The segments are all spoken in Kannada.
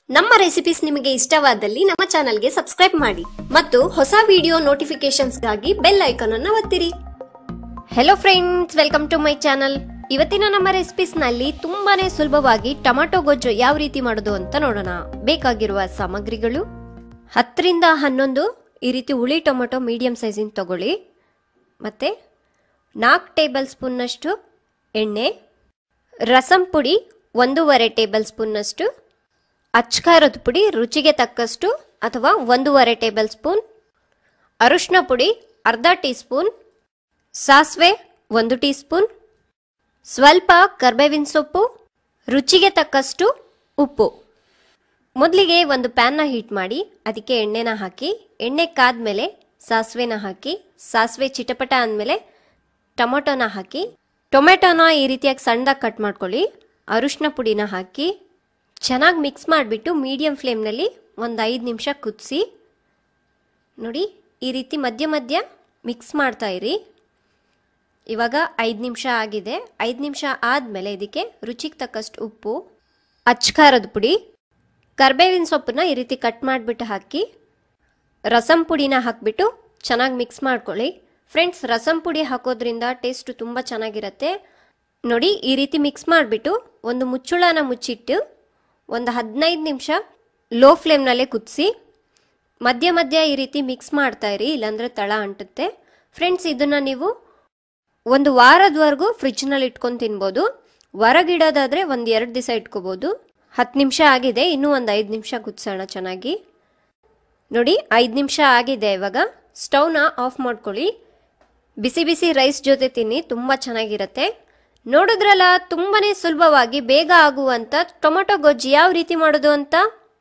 ನಮ್ಮ ರೆಸಿಪೀಸ್ ನಿಮಗೆ ಇಷ್ಟವಾದಲ್ಲಿ ನಮ್ಮ ಚಾನಲ್ಗೆ ಸಬ್ಸ್ಕ್ರೈಬ್ ಮಾಡಿ ಮತ್ತು ಹೊಸ ವಿಡಿಯೋ ನೋಟಿಫಿಕೇಶನ್ಸ್ಗಾಗಿ ಬೆಲ್ ಐಕಾನ್ ಅನ್ನು ಒತ್ತಿರಿ hello friends welcome to my channel ಇವತ್ತಿನ ನಮ್ಮ ರೆಸಿಪೀಸ್ ನಲ್ಲಿ ತುಂಬಾನೇ ಸುಲಭವಾಗಿ ಟೊಮಾಟೊ ಗೊಜ್ಜು ಯಾವ ರೀತಿ ಮಾಡೋದು ಅಂತ ನೋಡೋಣ ಬೇಕಾಗಿರುವ ಸಾಮಗ್ರಿಗಳು ಹತ್ತರಿಂದ ಹನ್ನೊಂದು ಈ ರೀತಿ ಹುಳಿ ಟೊಮೆಟೊ ಮೀಡಿಯಂ ಸೈಜಿನ ತಗೊಳ್ಳಿ ಮತ್ತೆ ನಾಲ್ಕು ಟೇಬಲ್ ಸ್ಪೂನ್ನಷ್ಟು ಎಣ್ಣೆ ರಸಂ ಪುಡಿ ಒಂದೂವರೆ ಟೇಬಲ್ ಸ್ಪೂನ್ನಷ್ಟು ಅಚ್ಕಾರದ ಪುಡಿ ರುಚಿಗೆ ತಕ್ಕಷ್ಟು ಅಥವಾ ಒಂದೂವರೆ ಟೇಬಲ್ ಸ್ಪೂನ್ ಅರಿಶಿನ ಪುಡಿ ಅರ್ಧ ಟೀ ಸ್ಪೂನ್ ಸಾಸಿವೆ ಒಂದು ಟೀ ಸ್ಪೂನ್ ಸ್ವಲ್ಪ ಕರ್ಬೇವಿನ ಸೊಪ್ಪು ರುಚಿಗೆ ತಕ್ಕಷ್ಟು ಉಪ್ಪು ಮೊದಲಿಗೆ ಒಂದು ಪ್ಯಾನ್ನ ಹೀಟ್ ಮಾಡಿ ಅದಕ್ಕೆ ಎಣ್ಣೆನ ಹಾಕಿ ಎಣ್ಣೆ ಕಾದ್ಮೇಲೆ ಸಾಸಿವೆನ ಹಾಕಿ ಸಾಸಿವೆ ಚಿಟಪಟ ಅಂದಮೇಲೆ ಟೊಮೊಟೊನ ಹಾಕಿ ಟೊಮೆಟೊನ ಈ ರೀತಿಯಾಗಿ ಸಣ್ಣದಾಗಿ ಕಟ್ ಮಾಡ್ಕೊಳ್ಳಿ ಅರಿಶಿನ ಪುಡಿನ ಹಾಕಿ ಚೆನ್ನಾಗಿ ಮಿಕ್ಸ್ ಮಾಡಿಬಿಟ್ಟು ಮೀಡಿಯಂ ಫ್ಲೇಮ್ನಲ್ಲಿ ಒಂದು ಐದು ನಿಮಿಷ ಕುದಿಸಿ ನೋಡಿ ಈ ರೀತಿ ಮಧ್ಯ ಮಧ್ಯ ಮಿಕ್ಸ್ ಮಾಡ್ತಾ ಇರಿ ಇವಾಗ ಐದು ನಿಮಿಷ ಆಗಿದೆ ಐದು ನಿಮಿಷ ಆದಮೇಲೆ ಇದಕ್ಕೆ ರುಚಿಗೆ ತಕ್ಕಷ್ಟು ಉಪ್ಪು ಅಚ್ಕಾರದ ಪುಡಿ ಕರ್ಬೇವಿನ ಸೊಪ್ಪನ್ನ ಈ ರೀತಿ ಕಟ್ ಮಾಡಿಬಿಟ್ಟು ಹಾಕಿ ರಸಂ ಪುಡಿನ ಹಾಕಿಬಿಟ್ಟು ಚೆನ್ನಾಗಿ ಮಿಕ್ಸ್ ಮಾಡ್ಕೊಳ್ಳಿ ಫ್ರೆಂಡ್ಸ್ ರಸಂ ಪುಡಿ ಹಾಕೋದ್ರಿಂದ ಟೇಸ್ಟ್ ತುಂಬ ಚೆನ್ನಾಗಿರುತ್ತೆ ನೋಡಿ ಈ ರೀತಿ ಮಿಕ್ಸ್ ಮಾಡಿಬಿಟ್ಟು ಒಂದು ಮುಚ್ಚುಳನ ಮುಚ್ಚಿಟ್ಟು ಒಂದು ಹದಿನೈದು ನಿಮಿಷ ಲೋ ಫ್ಲೇಮ್ನಲ್ಲೇ ಕುದಿಸಿ ಮಧ್ಯ ಮಧ್ಯ ಈ ರೀತಿ ಮಿಕ್ಸ್ ಮಾಡ್ತಾ ಇರಿ ಇಲ್ಲಾಂದರೆ ತಳ ಅಂಟುತ್ತೆ ಫ್ರೆಂಡ್ಸ್ ಇದನ್ನು ನೀವು ಒಂದು ವಾರದವರೆಗೂ ಫ್ರಿಜ್ನಲ್ಲಿ ಇಟ್ಕೊಂಡು ತಿನ್ಬೋದು ಹೊರಗಿಡೋದಾದರೆ ಒಂದು ಎರಡು ದಿವಸ ಇಟ್ಕೋಬೋದು ಹತ್ತು ನಿಮಿಷ ಆಗಿದೆ ಇನ್ನೂ ಒಂದು ಐದು ನಿಮಿಷ ಕುದಿಸೋಣ ಚೆನ್ನಾಗಿ ನೋಡಿ ಐದು ನಿಮಿಷ ಆಗಿದೆ ಇವಾಗ ಸ್ಟವ್ನ ಆಫ್ ಮಾಡ್ಕೊಳ್ಳಿ ಬಿಸಿ ಬಿಸಿ ರೈಸ್ ಜೊತೆ ತಿನ್ನಿ ತುಂಬ ಚೆನ್ನಾಗಿರುತ್ತೆ ನೋಡಿದ್ರಲ್ಲ ತುಂಬಾನೇ ಸುಲಭವಾಗಿ ಬೇಗ ಆಗುವಂತ ಟೊಮೆಟೊ ಗೊಜ್ಜು ಯಾವ ರೀತಿ ಮಾಡೋದು ಅಂತ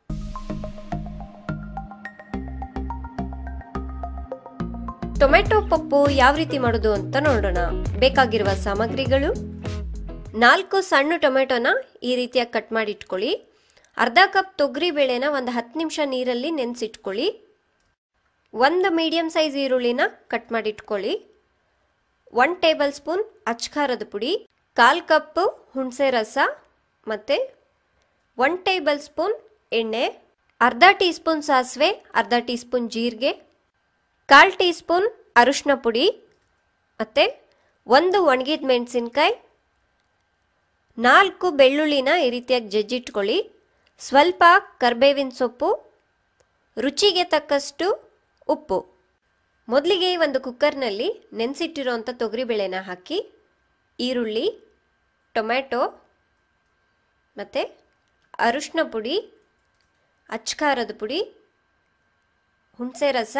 ಟೊಮೆಟೊ ಪಪ್ಪು ಯಾವ ರೀತಿ ಮಾಡೋದು ಅಂತ ನೋಡೋಣ ಬೇಕಾಗಿರುವ ಸಾಮಗ್ರಿಗಳು ನಾಲ್ಕು ಸಣ್ಣ ಟೊಮೆಟೊನ ಈ ರೀತಿಯಾಗಿ ಕಟ್ ಮಾಡಿ ಇಟ್ಕೊಳ್ಳಿ ಅರ್ಧ ಕಪ್ ತೊಗರಿ ಬೇಳೆನ ಒಂದು ಹತ್ತು ನಿಮಿಷ ನೀರಲ್ಲಿ ನೆನೆಸಿಟ್ಕೊಳ್ಳಿ ಒಂದು ಮೀಡಿಯಂ ಸೈಜ್ ಈರುಳ್ಳಿನ ಕಟ್ ಮಾಡಿ ಇಟ್ಕೊಳ್ಳಿ ಒನ್ ಟೇಬಲ್ ಸ್ಪೂನ್ ಅಚ್ಕಾರದ ಪುಡಿ ಕಾಲು ಕಪ್ಪು ಹುಣಸೆ ರಸ ಮತ್ತು ಒನ್ ಟೇಬಲ್ ಸ್ಪೂನ್ ಎಣ್ಣೆ ಅರ್ಧ ಟೀ ಸ್ಪೂನ್ ಸಾಸಿವೆ ಅರ್ಧ ಟೀ ಸ್ಪೂನ್ ಜೀರಿಗೆ ಕಾಲು ಟೀ ಸ್ಪೂನ್ ಅರಿಶಿನ ಪುಡಿ ಮತ್ತು ಒಂದು ಒಣಗಿದ ಮೆಣಸಿನ್ಕಾಯಿ ನಾಲ್ಕು ಬೆಳ್ಳುಳ್ಳಿನ ಈ ರೀತಿಯಾಗಿ ಜಜ್ಜಿಟ್ಕೊಳ್ಳಿ ಸ್ವಲ್ಪ ಕರ್ಬೇವಿನ ಸೊಪ್ಪು ರುಚಿಗೆ ತಕ್ಕಷ್ಟು ಉಪ್ಪು ಮೊದಲಿಗೆ ಒಂದು ಕುಕ್ಕರ್ನಲ್ಲಿ ನೆನೆಸಿಟ್ಟಿರೋಂಥ ತೊಗರಿಬೇಳೆನ ಹಾಕಿ ಈರುಳ್ಳಿ ಟೊಮ್ಯಾಟೊ ಮತ್ತು ಅರಿಶಿನ ಪುಡಿ ಅಚ್ಕಾರದ ಪುಡಿ ಹುಣಸೆ ರಸ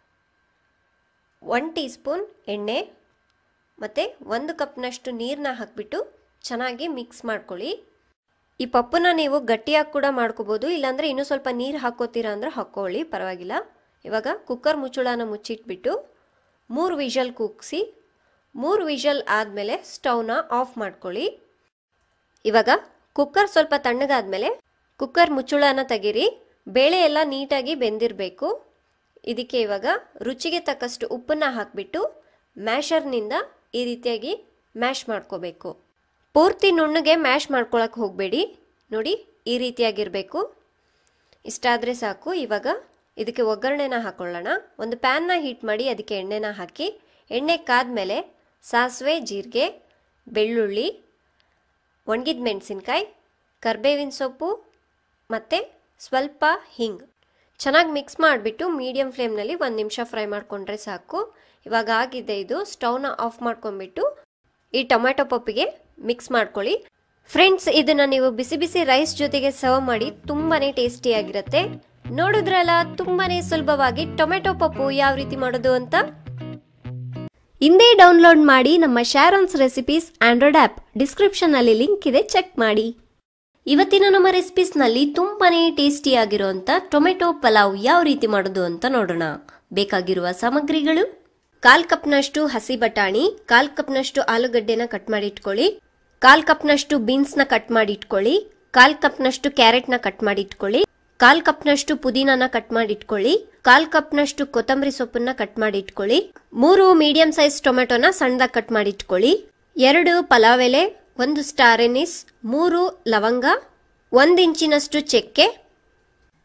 ಒನ್ ಟೀ ಸ್ಪೂನ್ ಎಣ್ಣೆ ಮತ್ತು ಒಂದು ಕಪ್ನಷ್ಟು ನೀರನ್ನ ಹಾಕಿಬಿಟ್ಟು ಚೆನ್ನಾಗಿ ಮಿಕ್ಸ್ ಮಾಡ್ಕೊಳ್ಳಿ ಈ ಪಪ್ಪನ್ನ ನೀವು ಗಟ್ಟಿಯಾಗಿ ಕೂಡ ಮಾಡ್ಕೋಬೋದು ಇಲ್ಲಾಂದರೆ ಇನ್ನೂ ಸ್ವಲ್ಪ ನೀರು ಹಾಕೋತೀರಾ ಅಂದ್ರೆ ಹಾಕ್ಕೊಳ್ಳಿ ಪರವಾಗಿಲ್ಲ ಇವಾಗ ಕುಕ್ಕರ್ ಮುಚ್ಚುಳನ ಮುಚ್ಚಿಟ್ಬಿಟ್ಟು ಮೂರು ವಿಷಲ್ ಕೂಗಿಸಿ ಮೂರು ವಿಷಲ್ ಆದಮೇಲೆ ಸ್ಟವ್ನ ಆಫ್ ಮಾಡ್ಕೊಳ್ಳಿ ಇವಾಗ ಕುಕ್ಕರ್ ಸ್ವಲ್ಪ ತಣ್ಣಗಾದ್ಮೇಲೆ ಕುಕ್ಕರ್ ಮುಚ್ಚುಳನ ತೆಗೀರಿ ಬೇಳೆ ಎಲ್ಲ ನೀಟಾಗಿ ಬೆಂದಿರಬೇಕು ಇದಕ್ಕೆ ಇವಾಗ ರುಚಿಗೆ ತಕ್ಕಷ್ಟು ಉಪ್ಪನ್ನ ಹಾಕಿಬಿಟ್ಟು ಮ್ಯಾಶರ್ನಿಂದ ಈ ರೀತಿಯಾಗಿ ಮ್ಯಾಶ್ ಮಾಡ್ಕೋಬೇಕು ಪೂರ್ತಿ ನುಣ್ಣಗೆ ಮ್ಯಾಶ್ ಮಾಡ್ಕೊಳಕ್ಕೆ ಹೋಗಬೇಡಿ ನೋಡಿ ಈ ರೀತಿಯಾಗಿರಬೇಕು ಇಷ್ಟಾದರೆ ಸಾಕು ಇವಾಗ ಇದಕ್ಕೆ ಒಗ್ಗರಣೆನ ಹಾಕೊಳ್ಳೋಣ ಒಂದು ಪ್ಯಾನ್ನ ಹೀಟ್ ಮಾಡಿ ಅದಕ್ಕೆ ಎಣ್ಣೆನ ಹಾಕಿ ಎಣ್ಣೆ ಕಾದ್ಮೇಲೆ ಸಾಸಿವೆ ಜೀರಿಗೆ ಬೆಳ್ಳುಳ್ಳಿ ಒಣಗಿದ ಮೆಣಸಿನ್ಕಾಯಿ ಕರ್ಬೇವಿನ ಸೊಪ್ಪು ಮತ್ತು ಸ್ವಲ್ಪ ಹಿಂಗ್ ಚೆನ್ನಾಗಿ ಮಿಕ್ಸ್ ಮಾಡಿಬಿಟ್ಟು ಮೀಡಿಯಂ ಫ್ಲೇಮ್ನಲ್ಲಿ ಒಂದು ನಿಮಿಷ ಫ್ರೈ ಮಾಡಿಕೊಂಡ್ರೆ ಸಾಕು ಇವಾಗ ಆಗಿದೆ ಇದು ಸ್ಟವ್ನ ಆಫ್ ಮಾಡ್ಕೊಂಡ್ಬಿಟ್ಟು ಈ ಟೊಮ್ಯಾಟೊ ಪಪ್ಪಿಗೆ ಮಿಕ್ಸ್ ಮಾಡ್ಕೊಳ್ಳಿ ಫ್ರೆಂಡ್ಸ್ ಇದನ್ನ ನೀವು ಬಿಸಿ ಬಿಸಿ ರೈಸ್ ಜೊತೆಗೆ ಸರ್ವ್ ಮಾಡಿ ತುಂಬಾನೇ ಟೇಸ್ಟಿಯಾಗಿರುತ್ತೆ ನೋಡಿದ್ರಲ್ಲ ತುಂಬಾನೇ ಸುಲಭವಾಗಿ ಟೊಮೆಟೊ ಪಪ್ಪು ಯಾವ ರೀತಿ ಮಾಡೋದು ಅಂತ ಹಿಂದೆ ಡೌನ್ಲೋಡ್ ಮಾಡಿ ನಮ್ಮ Sharon's recipes Android app description ಅಲ್ಲಿ ಲಿಂಕ್ ಇದೆ ಚೆಕ್ ಮಾಡಿ ಇವತ್ತಿನ ನಮ್ಮ ರೆಸಿಪೀಸ್ ನಲ್ಲಿ ತುಂಬಾನೇ ಟೇಸ್ಟಿ ಆಗಿರುವಂತ ಟೊಮೆಟೊ ಪಲಾವ್ ಯಾವ ರೀತಿ ಮಾಡೋದು ಅಂತ ನೋಡೋಣ ಬೇಕಾಗಿರುವ ಸಾಮಗ್ರಿಗಳು ಕಾಲ್ ಕಪ್ನಷ್ಟು ಹಸಿ ಬಟಾಣಿ ಕಾಲ್ ಕಪ್ನಷ್ಟು ಆಲೂಗಡ್ಡೆನ ಕಟ್ ಮಾಡಿ ಇಟ್ಕೊಳ್ಳಿ ಕಾಲ್ ಕಪ್ನಷ್ಟು ಬೀನ್ಸ್ನ ಕಟ್ ಮಾಡಿ ಇಟ್ಕೊಳ್ಳಿ ಕಾಲ್ ಕಪ್ನಷ್ಟು ಕ್ಯಾರೆಟ್ನ ಕಟ್ ಮಾಡಿ ಇಟ್ಕೊಳ್ಳಿ ಕಾಲ್ ಕಪ್ನಷ್ಟು ಪುದೀನಾನ ಕಟ್ ಮಾಡಿ ಇಟ್ಕೊಳ್ಳಿ ಕಾಲ್ ಕಪ್ನಷ್ಟು ಕೊತ್ತಂಬರಿ ಸೊಪ್ಪನ್ನ ಕಟ್ ಮಾಡಿ ಇಟ್ಕೊಳ್ಳಿ ಮೂರು ಮೀಡಿಯಂ ಸೈಜ್ ಟೊಮೆಟೊನ ಸಣ್ಣದಾಗಿ ಕಟ್ ಮಾಡಿ ಇಟ್ಕೊಳ್ಳಿ ಎರಡು ಪಲಾವ್ ಎಲೆ ಒಂದು ಸ್ಟಾರ್ ಎನಿಸ್ ಮೂರು ಲವಂಗ ಒಂದು ಇಂಚಿನಷ್ಟು ಚಕ್ಕೆ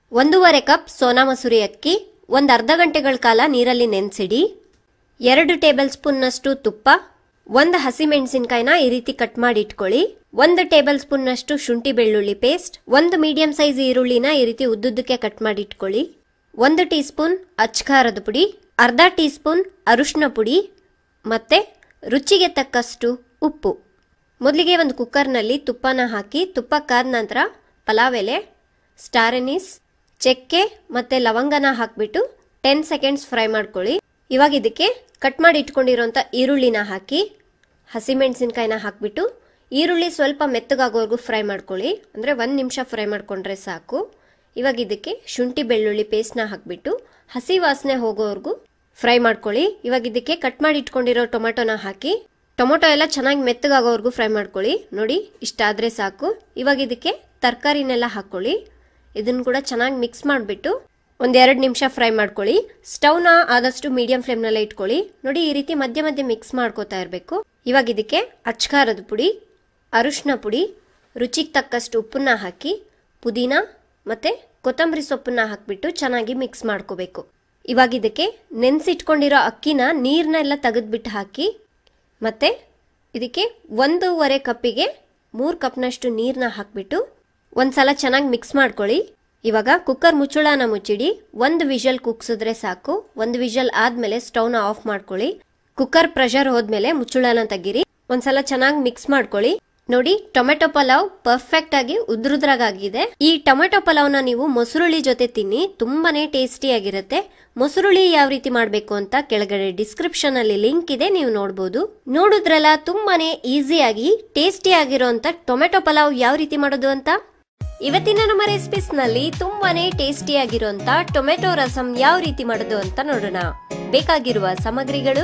ಒಂದೂವರೆ ಕಪ್ ಸೋನಾ ಮಸೂರಿ ಅಕ್ಕಿ ಒಂದು ಅರ್ಧ ಗಂಟೆಗಳ ಕಾಲ ನೀರಲ್ಲಿ ನೆನೆಸಿಡಿ ಎರಡು ಟೇಬಲ್ ಸ್ಪೂನ್ನಷ್ಟು ತುಪ್ಪ ಒಂದು ಹಸಿಮೆಣಸಿನಕಾಯಿನ ಈ ರೀತಿ ಕಟ್ ಮಾಡಿ ಇಟ್ಕೊಳ್ಳಿ ಒಂದು ಟೇಬಲ್ ಸ್ಪೂನ್ನಷ್ಟು ಶುಂಠಿ ಬೆಳ್ಳುಳ್ಳಿ ಪೇಸ್ಟ್ ಒಂದು ಮೀಡಿಯಂ ಸೈಜ್ ಈರುಳ್ಳಿನ ಈ ರೀತಿ ಉದ್ದುದ್ದಕ್ಕೆ ಕಟ್ ಮಾಡಿ ಇಟ್ಕೊಳ್ಳಿ ಒಂದು ಟೀ ಸ್ಪೂನ್ ಅಚ್ಕಾರದ ಪುಡಿ ಅರ್ಧ ಟೀ ಸ್ಪೂನ್ ಅರಿಶಿನ ಪುಡಿ ಮತ್ತೆ ರುಚಿಗೆ ತಕ್ಕಷ್ಟು ಉಪ್ಪು ಮೊದಲಿಗೆ ಒಂದು ಕುಕ್ಕರ್ನಲ್ಲಿ ತುಪ್ಪನ ಹಾಕಿ ತುಪ್ಪ ಕಾದ ನಂತರ ಪಲಾವ್ ಎಲೆ ಸ್ಟಾರ್ ಎನೀಸ್ ಚಕ್ಕೆ ಮತ್ತೆ ಲವಂಗನ ಹಾಕಿಬಿಟ್ಟು ಟೆನ್ ಸೆಕೆಂಡ್ಸ್ ಫ್ರೈ ಮಾಡ್ಕೊಳ್ಳಿ ಇವಾಗ ಇದಕ್ಕೆ ಕಟ್ ಮಾಡಿ ಇಟ್ಕೊಂಡಿರೋಂಥ ಈರುಳ್ಳಿನ ಹಾಕಿ ಹಸಿಮೆಣಸಿನ್ಕಾಯಿನ ಹಾಕಿಬಿಟ್ಟು ಈರುಳ್ಳಿ ಸ್ವಲ್ಪ ಮೆತ್ತಗಾಗೋವರೆಗೂ ಫ್ರೈ ಮಾಡ್ಕೊಳ್ಳಿ ಅಂದರೆ ಒಂದು ನಿಮಿಷ ಫ್ರೈ ಮಾಡ್ಕೊಂಡ್ರೆ ಸಾಕು ಇವಾಗ ಇದಕ್ಕೆ ಶುಂಠಿ ಬೆಳ್ಳುಳ್ಳಿ ಪೇಸ್ಟ್ನ ಹಾಕಿಬಿಟ್ಟು ಹಸಿ ವಾಸನೆ ಹೋಗೋವರೆಗೂ ಫ್ರೈ ಮಾಡ್ಕೊಳ್ಳಿ ಇವಾಗ ಇದಕ್ಕೆ ಕಟ್ ಮಾಡಿ ಇಟ್ಕೊಂಡಿರೋ ಟೊಮೆಟೊನ ಹಾಕಿ ಟೊಮೊಟೊ ಎಲ್ಲ ಚೆನ್ನಾಗಿ ಮೆತ್ತಗಾಗೋವರೆಗೂ ಫ್ರೈ ಮಾಡ್ಕೊಳ್ಳಿ ನೋಡಿ ಇಷ್ಟಾದರೆ ಸಾಕು ಇವಾಗ ಇದಕ್ಕೆ ತರಕಾರಿನೆಲ್ಲ ಹಾಕ್ಕೊಳ್ಳಿ ಇದನ್ನು ಕೂಡ ಚೆನ್ನಾಗಿ ಮಿಕ್ಸ್ ಮಾಡಿಬಿಟ್ಟು ಒಂದೆರಡು ನಿಮಿಷ ಫ್ರೈ ಮಾಡ್ಕೊಳ್ಳಿ ಸ್ಟವ್ನ ಆದಷ್ಟು ಮೀಡಿಯಂ ಫ್ಲೇಮ್ನಲ್ಲೇ ಇಟ್ಕೊಳ್ಳಿ ನೋಡಿ ಈ ರೀತಿ ಮಧ್ಯೆ ಮಧ್ಯೆ ಮಿಕ್ಸ್ ಮಾಡ್ಕೋತಾ ಇರಬೇಕು ಇವಾಗ ಇದಕ್ಕೆ ಅಚ್ಕಾರದ ಪುಡಿ ಅರಿಶಿನ ಪುಡಿ ರುಚಿಗೆ ತಕ್ಕಷ್ಟು ಉಪ್ಪನ್ನ ಹಾಕಿ ಪುದೀನ ಮತ್ತು ಕೊತ್ತಂಬರಿ ಸೊಪ್ಪನ್ನ ಹಾಕಿಬಿಟ್ಟು ಚೆನ್ನಾಗಿ ಮಿಕ್ಸ್ ಮಾಡ್ಕೋಬೇಕು ಇವಾಗ ಇದಕ್ಕೆ ನೆನೆಸಿಟ್ಕೊಂಡಿರೋ ಅಕ್ಕಿನ ನೀರನ್ನೆಲ್ಲ ತೆಗೆದ್ಬಿಟ್ಟು ಹಾಕಿ ಮತ್ತು ಇದಕ್ಕೆ ಒಂದೂವರೆ ಕಪ್ಪಿಗೆ ಮೂರು ಕಪ್ನಷ್ಟು ನೀರನ್ನ ಹಾಕಿಬಿಟ್ಟು ಒಂದ್ಸಲ ಚೆನ್ನಾಗಿ ಮಿಕ್ಸ್ ಮಾಡ್ಕೊಳ್ಳಿ ಇವಾಗ ಕುಕ್ಕರ್ ಮುಚ್ಚುಳನ ಮುಚ್ಚಿಡಿ ಒಂದು ವಿಷಲ್ ಕುಗ್ಸಿದ್ರೆ ಸಾಕು ಒಂದು ವಿಷಲ್ ಆದ್ಮೇಲೆ ಸ್ಟವ್ನ ಆಫ್ ಮಾಡ್ಕೊಳ್ಳಿ ಕುಕ್ಕರ್ ಪ್ರೆಷರ್ ಹೋದ್ಮೇಲೆ ಮುಚ್ಚುಳನ ತೆಗೀರಿ ಒಂದ್ಸಲ ಚೆನ್ನಾಗಿ ಮಿಕ್ಸ್ ಮಾಡ್ಕೊಳ್ಳಿ ನೋಡಿ ಟೊಮೆಟೊ ಪಲಾವ್ ಪರ್ಫೆಕ್ಟ್ ಆಗಿ ಉದ್ರುದ್ರಾಗಿದೆ ಈ ಟೊಮೆಟೊ ಪಲಾವ್ನ ನೀವು ಮೊಸರುಳಿ ಜೊತೆ ತಿನ್ನಿ ತುಂಬಾನೇ ಟೇಸ್ಟಿ ಆಗಿರುತ್ತೆ ಮೊಸರುಳಿ ಯಾವ ರೀತಿ ಮಾಡಬೇಕು ಅಂತ ಕೆಳಗಡೆ ಡಿಸ್ಕ್ರಿಪ್ಷನ್ ಅಲ್ಲಿ ಲಿಂಕ್ ಇದೆ ನೀವು ನೋಡಬಹುದು ನೋಡಿದ್ರಲ್ಲ ತುಂಬಾನೇ ಈಸಿಯಾಗಿ ಟೇಸ್ಟಿ ಆಗಿರೋಂತ ಟೊಮೆಟೊ ಪಲಾವ್ ಯಾವ ರೀತಿ ಮಾಡೋದು ಅಂತ ಇವತ್ತಿನ ನಮ್ಮ ರೆಸಿಪೀಸ್ ನಲ್ಲಿ ತುಂಬಾನೇ ಟೇಸ್ಟಿ ಆಗಿರುವಂತ ಟೊಮೆಟೊ ರಸಂ ಯಾವ ರೀತಿ ಮಾಡೋದು ಅಂತ ನೋಡೋಣ ಬೇಕಾಗಿರುವ ಸಾಮಗ್ರಿಗಳು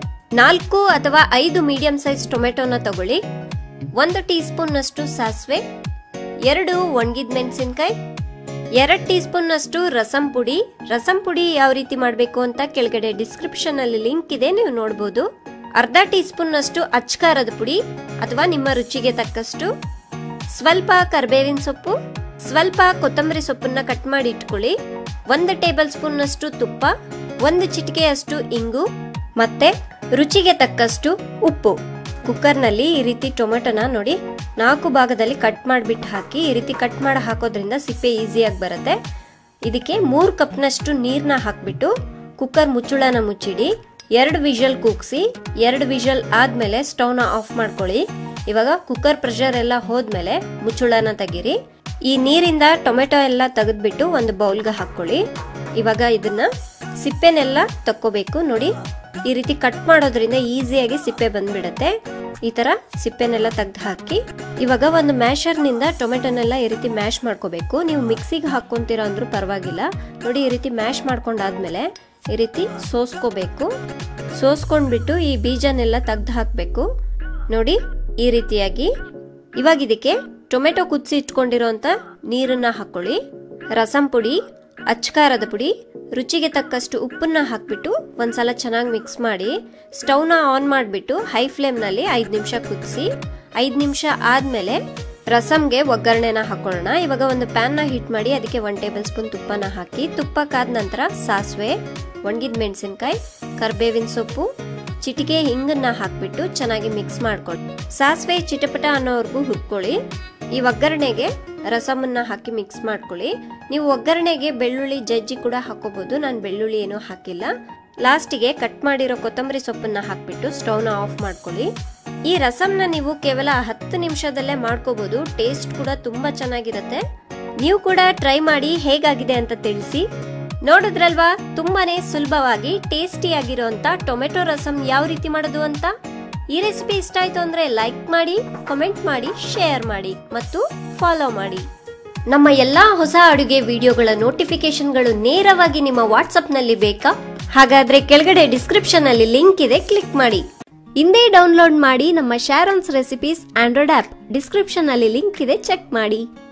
ನಾಲ್ಕು ಅಥವಾ ಐದು ಮೀಡಿಯಂ ಸೈಜ್ ಟೊಮೆಟೊನ ತಗೊಳ್ಳಿ ಒಂದು ಟೀ ಸ್ಪೂನ್ ನಷ್ಟು ಸಾಸಿವೆ ಎರಡು ಒಣಗಿದ ಮೆಣಸಿನ್ಕಾಯಿ ಎರಡು ಟೀ ಸ್ಪೂನ್ ನಷ್ಟು ರಸಂ ಪುಡಿ ರಸಂ ಪುಡಿ ಯಾವ ರೀತಿ ಮಾಡಬೇಕು ಅಂತ ಕೆಳಗಡೆ ಡಿಸ್ಕ್ರಿಪ್ಷನ್ ಅಲ್ಲಿ ಲಿಂಕ್ ಇದೆ ನೀವು ನೋಡಬಹುದು ಅರ್ಧ ಟೀ ಸ್ಪೂನ್ ನಷ್ಟು ಅಚ್ಕಾರದ ಪುಡಿ ಅಥವಾ ನಿಮ್ಮ ರುಚಿಗೆ ತಕ್ಕಷ್ಟು ಸ್ವಲ್ಪ ಕರ್ಬೇವಿನ ಸೊಪ್ಪು ಸ್ವಲ್ಪ ಕೊತ್ತಂಬರಿ ಸೊಪ್ಪನ್ನ ಕಟ್ ಮಾಡಿ ಇಟ್ಕೊಳ್ಳಿ ಒಂದು ಟೇಬಲ್ ಸ್ಪೂನ್ ನಷ್ಟು ತುಪ್ಪ ಒಂದು ಚಿಟಿಕೆಯಷ್ಟು ಇಂಗು ಮತ್ತೆ ರುಚಿಗೆ ತಕ್ಕಷ್ಟು ಉಪ್ಪು ಕುಕ್ಕರ್ನಲ್ಲಿ ಈ ರೀತಿ ಟೊಮೆಟೊನ ನೋಡಿ ನಾಲ್ಕು ಭಾಗದಲ್ಲಿ ಕಟ್ ಮಾಡಿಬಿಟ್ಟು ಹಾಕಿ ಈ ರೀತಿ ಕಟ್ ಮಾಡಿ ಹಾಕೋದ್ರಿಂದ ಸಿಪ್ಪೆ ಈಸಿಯಾಗಿ ಬರುತ್ತೆ ಇದಕ್ಕೆ ಮೂರು ಕಪ್ನಷ್ಟು ನೀರನ್ನ ಹಾಕ್ಬಿಟ್ಟು ಕುಕ್ಕರ್ ಮುಚ್ಚುಳನ ಮುಚ್ಚಿಡಿ ಎರಡು ವಿಷಲ್ ಕೂಗ್ಸಿ ಎರಡು ವಿಷಲ್ ಆದ್ಮೇಲೆ ಸ್ಟವ್ನ ಆಫ್ ಮಾಡ್ಕೊಳ್ಳಿ ಇವಾಗ ಕುಕ್ಕರ್ ಪ್ರೆಷರ್ ಎಲ್ಲ ಹೋದ್ಮೇಲೆ ಮುಚ್ಚುಳನ ತೆಗೀರಿ ಈ ನೀರಿಂದ ಟೊಮೆಟೊ ಎಲ್ಲ ತೆಗೆದ್ಬಿಟ್ಟು ಒಂದು ಬೌಲ್ಗೆ ಹಾಕ್ಕೊಳ್ಳಿ ಇವಾಗ ಇದನ್ನ ಸಿಪ್ಪೆನೆಲ್ಲ ತಕ್ಕೋಬೇಕು ನೋಡಿ ಈ ರೀತಿ ಕಟ್ ಮಾಡೋದ್ರಿಂದ ಈಸಿಯಾಗಿ ಸಿಪ್ಪೆ ಬಂದ್ಬಿಡತ್ತೆ ಈ ತರ ಸಿಪ್ಪೆನೆಲ್ಲ ತೆಗ್ದು ಹಾಕಿ ಇವಾಗ ಒಂದು ಮ್ಯಾಶರ್ನಿಂದ ಟೊಮೆಟೊನೆಲ್ಲ ಈ ರೀತಿ ಮ್ಯಾಶ್ ಮಾಡ್ಕೋಬೇಕು ನೀವು ಮಿಕ್ಸಿಗೆ ಹಾಕೊಂತೀರ ಅಂದ್ರೂ ಪರವಾಗಿಲ್ಲ ನೋಡಿ ಈ ರೀತಿ ಮ್ಯಾಶ್ ಮಾಡ್ಕೊಂಡಾದ್ಮೇಲೆ ಈ ರೀತಿ ಸೋಸ್ಕೋಬೇಕು ಸೋಸ್ಕೊಂಡ್ಬಿಟ್ಟು ಈ ಬೀಜನೆಲ್ಲ ತೆಗ್ದು ಹಾಕಬೇಕು ನೋಡಿ ಈ ರೀತಿಯಾಗಿ ಇವಾಗ ಇದಕ್ಕೆ ಟೊಮೆಟೊ ಕುದಿಸಿ ಇಟ್ಕೊಂಡಿರೋಂಥ ನೀರನ್ನ ಹಾಕೊಳ್ಳಿ ರಸಂ ಪುಡಿ ಅಚ್ಕಾರದ ಪುಡಿ ರುಚಿಗೆ ತಕ್ಕಷ್ಟು ಉಪ್ಪನ್ನ ಹಾಕ್ಬಿಟ್ಟು ಒಂದ್ಸಲ ಚೆನ್ನಾಗಿ ಮಿಕ್ಸ್ ಮಾಡಿ ಸ್ಟವ್ನ ಆನ್ ಮಾಡಿಬಿಟ್ಟು ಹೈ ಫ್ಲೇಮ್ನಲ್ಲಿ ಐದು ನಿಮಿಷ ಕುದಿಸಿ ಐದು ನಿಮಿಷ ಆದಮೇಲೆ ರಸಮ್ಗೆ ಒಗ್ಗರಣೆನ ಹಾಕೊಳ್ಳೋಣ ಇವಾಗ ಒಂದು ಪ್ಯಾನ್ನ ಹೀಟ್ ಮಾಡಿ ಅದಕ್ಕೆ ಒನ್ ಟೇಬಲ್ ಸ್ಪೂನ್ ತುಪ್ಪನ ಹಾಕಿ ತುಪ್ಪ ಕಾದ ನಂತರ ಸಾಸಿವೆ ಒಣಗಿದ ಮೆಣಸಿನ್ಕಾಯಿ ಕರ್ಬೇವಿನ ಸೊಪ್ಪು ಚಿಟಿಕೆ ಹಿಂಗನ್ನ ಹಾಕ್ಬಿಟ್ಟು ಚೆನ್ನಾಗಿ ಮಿಕ್ಸ್ ಮಾಡ್ಕೊಳ್ಳಿ ಸಾಸಿವೆ ಚಿಟಪಟ ಅನ್ನೋವರೆಗೂ ಹುರ್ಕೊಳ್ಳಿ ಈ ಒಗ್ಗರಣೆಗೆ ರಸಮನ್ನ ಹಾಕಿ ಮಿಕ್ಸ್ ಮಾಡ್ಕೊಳ್ಳಿ ನೀವು ಒಗ್ಗರಣೆಗೆ ಬೆಳ್ಳುಳ್ಳಿ ಜಜ್ಜಿ ಕೂಡ ಹಾಕೋಬಹುದು ನಾನು ಬೆಳ್ಳುಳ್ಳಿ ಏನೂ ಹಾಕಿಲ್ಲ ಲಾಸ್ಟಿಗೆ ಕಟ್ ಮಾಡಿರೋ ಕೊತ್ತಂಬರಿ ಸೊಪ್ಪನ್ನ ಹಾಕ್ಬಿಟ್ಟು ಸ್ಟವ್ನ ಆಫ್ ಮಾಡ್ಕೊಳ್ಳಿ ಈ ರಸಮ್ನ ನೀವು ಕೇವಲ ಹತ್ತು ನಿಮಿಷದಲ್ಲೇ ಮಾಡ್ಕೋಬಹುದು ಟೇಸ್ಟ್ ಕೂಡ ತುಂಬಾ ಚೆನ್ನಾಗಿರುತ್ತೆ ನೀವು ಕೂಡ ಟ್ರೈ ಮಾಡಿ ಹೇಗಾಗಿದೆ ಅಂತ ತಿಳಿಸಿ ನೋಡಿದ್ರಲ್ವಾ ತುಂಬಾನೇ ಸುಲಭವಾಗಿ ಟೇಸ್ಟಿ ಆಗಿರೋಂತ ಟೊಮೆಟೊ ರಸಂ ಯಾವ ರೀತಿ ಮಾಡೋದು ಅಂತ ಈ ರೆಸಿಪಿ ಇಷ್ಟ ಆಯ್ತು ಅಂದ್ರೆ ಲೈಕ್ ಮಾಡಿ ಕಮೆಂಟ್ ಮಾಡಿ ಶೇರ್ ಮಾಡಿ ಮತ್ತು ಫಾಲೋ ಮಾಡಿ ನಮ್ಮ ಎಲ್ಲಾ ಹೊಸ ಅಡುಗೆ ವಿಡಿಯೋಗಳ ನೋಟಿಫಿಕೇಶನ್ಗಳು ನೇರವಾಗಿ ನಿಮ್ಮ ವಾಟ್ಸ್ಆಪ್ನಲ್ಲಿ ಬೇಕಾ ಹಾಗಾದ್ರೆ ಕೆಳಗಡೆ ಡಿಸ್ಕ್ರಿಪ್ಷನ್ ಅಲ್ಲಿ ಲಿಂಕ್ ಇದೆ ಕ್ಲಿಕ್ ಮಾಡಿ ಹಿಂದೆ ಡೌನ್ಲೋಡ್ ಮಾಡಿ ನಮ್ಮ Sharon's recipes Android app description ಅಲ್ಲಿ ಲಿಂಕ್ ಇದೆ ಚೆಕ್ ಮಾಡಿ